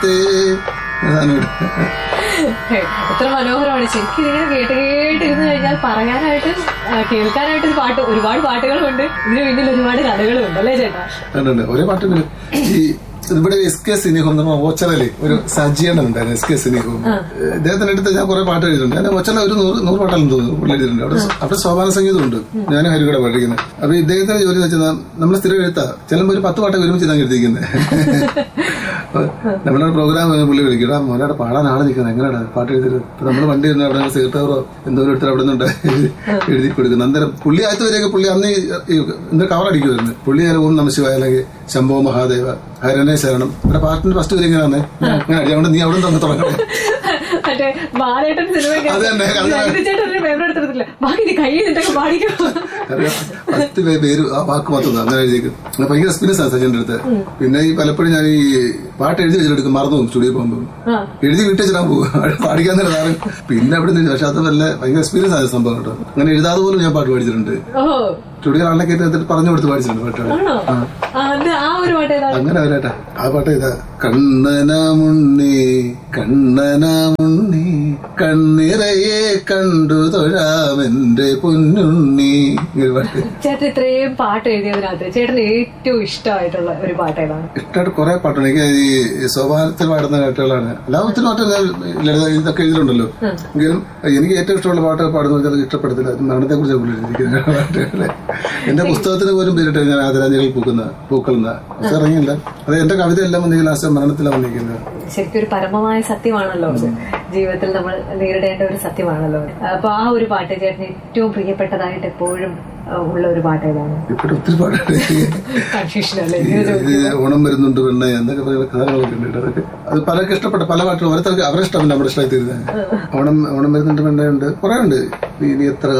എത്ര മനോഹരമാണ് ശരിക്കും ഇതിങ്ങനെ കേട്ട് കേട്ടിരുന്ന് കഴിഞ്ഞാൽ പറയാനായിട്ട് ആ, കേൾക്കാനായിട്ട് ഒരു പാട്ട് ഒരുപാട് പാട്ടുകളുണ്ട് ഇതിന് പിന്നിൽ ഒരുപാട് കഥകളും ഉണ്ട് അല്ലേ ചേട്ടാ കണ്ടുണ്ട് ഒരേ പാട്ടുകൾ ഈ ഇവിടെ എസ് കെ സിനിഹം എന്ന് പറഞ്ഞ ഓച്ചറയില് ഒരു സജ്ജീകരണം ഉണ്ടായിരുന്നു എസ് കെ സിനിഹം ഇദ്ദേഹത്തിന്റെ അടുത്ത് ഞാൻ കുറെ പാട്ട് എഴുതിയിട്ടുണ്ട് ഞാൻ ഒച്ചറ ഒരു നൂറ് നൂറ് പാട്ടെല്ലാം തോന്നുന്നു പുള്ളി എഴുതിയിട്ടുണ്ട് അവിടെ അവിടെ സോപാന സംഗീതം ഉണ്ട് ഞാൻ ഹരികൂടെ പഠിക്കുന്നത് അപ്പൊ ഇദ്ദേഹത്തിന്റെ ജോലി എന്ന് വെച്ചാൽ നമ്മൾ സ്ഥിരം എഴുത്താ ചിലപ്പോൾ ഒരു പത്ത് പാട്ട് ഒരുമിച്ച് ഞാൻ എഴുതിക്കുന്നത് നമ്മുടെ പ്രോഗ്രാം പുള്ളി വിളിക്കും ആ മോനോടെ പാടാൻ ആളെ നിൽക്കുന്നത് എങ്ങനെയാണ് പാട്ട് എഴുതിയത് ഇപ്പൊ നമ്മൾ വണ്ടി ഇരുന്ന് അവിടെ സീർട്ടവറോ എന്തോ എടുത്ത് അവിടെ നിന്നുണ്ട് എഴുതി കൊടുക്കുന്നത് അന്നേരം പുള്ളി ആദ്യത്തെ വരെയൊക്കെ പുള്ളി അന്ന് ഈ എന്താ കവർ അടിക്കുമായിരുന്നു പുള്ളി ഞാൻ ഓം നമശിവായ അല്ലെങ്കിൽ ശംഭോ മഹാദേവ ഹരനെ ശരണം ഇവിടെ പാട്ടിന്റെ ഫസ്റ്റ് വരെ ഇങ്ങനെയാണ് ഞാൻ അങ്ങനെ അടി അതുകൊണ്ട് നീ അവിടെ നിന്ന് തുടങ്ങണേ മറ്റേ ബാലേട്ടൻ സിനിമ അത് തന്നെ, അത് തന്നെ. ചേട്ടൻ ഒരു പേപ്പർ എടുത്തിട്ടില്ല ബാക്കി നീ കയ്യിൽ നിന്നൊക്കെ പാടിക്കോ അറിയാം പത്ത് പേ- പേര് ആ വാക്ക് മാത്രം അങ്ങനെ എഴുതിയേക്കും അങ്ങനെ ഭയങ്കര എക്സ്പീരിയൻസ് ആണ് സച്ചിന്റെ അടുത്ത് പിന്നെ ഈ പലപ്പോഴും ഞാൻ ഈ പാട്ട് എഴുതി വെച്ചിട്ടെടുക്കും മറന്നു പോകും സ്റ്റുഡിയോ പോകുമ്പോൾ ആ എഴുതി വീട്ടിൽ വെച്ചിട്ടാൻ പോകും പാടിക്കാൻ തന്നെ സാറ് പിന്നെ അവിടെ നിന്ന് പക്ഷെ അത് വല്ല ഭയങ്കര എക്സ്പീരിയൻസ് ആയ സംഭവം കേട്ടോ അങ്ങനെ എഴുതാതെ പോലും ഞാൻ പാട്ട് പഠിച്ചിട്ടുണ്ട് ഓ സ്റ്റുഡിയോ ആളിനെ കയറ്റി എന്നിട്ട് പറഞ്ഞു കൊടുത്ത് പഠിച്ചിട്ടുണ്ട് പാട്ടുകൾ ആണോ ആ അത് ആ ഒരു പാട്ട് ഏതാ അങ്ങനെ അവരേട്ടാ ആ പാട്ട് ഇതാ കണ്ണനാമുണ്ണി കണ്ണനാമുണ്ണി കണ്ണിറയെ കണ്ടു തൊഴാമെന്റെ പൊന്നുണ്ണി ഇങ്ങനെ പാട്ട് ചേട്ടൻ ഇത്രയും പാട്ട് എഴുതിയതിനകത്ത് ചേട്ടന് ഏറ്റവും ഇഷ്ടമായിട്ടുള്ള ഒരു പാട്ട് ഏതാണ് ഇഷ്ടമായിട്ട് കുറെ പാട്ടുണ്ട് എനിക്ക് ഈ സ്വഭാവത്തിൽ പാടുന്ന പാട്ടുകളാണ് എല്ലാത്തിനും പാട്ട് ഞാൻ ലളിത ഇതൊക്കെ എഴുതിയിട്ടുണ്ടല്ലോ എങ്കിലും എനിക്ക് ഏറ്റവും ഇഷ്ടമുള്ള പാട്ട് പാടുന്ന വെച്ചാൽ ഇഷ്ടപ്പെടത്തില്ല മരണത്തെ കുറിച്ച് പുള്ളിയിരിക്കുന്ന പാട്ടുകള് എന്റെ പുസ്തകത്തിന് പോലും പേരിട്ട് ഞാൻ ആദരാഞ്ജലികൾ പൂക്കുന്ന പൂക്കൾ എന്ന പുസ്തകം ഇറങ്ങിയില്ല അത് എന്റെ കവിത എല്ലാം വന്നെങ്കിൽ ലാസ്റ്റ് മരണത്തിലാണ് വന്നിരിക്കുന്നത് ശരിക്കും ഒരു പരമമായ സത്യമാണല്ലോ അത്. ജീവിതത്തിൽ നമ്മൾ നേരിടേണ്ട ഒരു സത്യമാണല്ലോ അപ്പൊ ആ ഒരു പാട്ട് ചേട്ടന് ഏറ്റവും പ്രിയപ്പെട്ടതായിട്ട് എപ്പോഴും ആ, ഉള്ള ഒരു പാട്ട് ഏതാണ് ഇവിടെ ഒത്തിരി പാട്ടുണ്ട് കൺഫ്യൂഷൻ അല്ലേ ഇത് ഓണം വരുന്നുണ്ട് പെണ്ണ എന്നൊക്കെ പറയുന്ന കഥകളൊക്കെ ഉണ്ട് അതൊക്കെ അത് പലർക്ക് ഇഷ്ടപ്പെട്ട പല പാട്ടുകളും ഓരോരുത്തർക്ക് അവരെ ഇഷ്ടമല്ല നമ്മുടെ ഇഷ്ടമായി തീരുന്നത് ഓണം ഓണം വരുന്നുണ്ട് പെണ്ണയുണ്ട് കുറെ ഉണ്ട് ഇനി എത്ര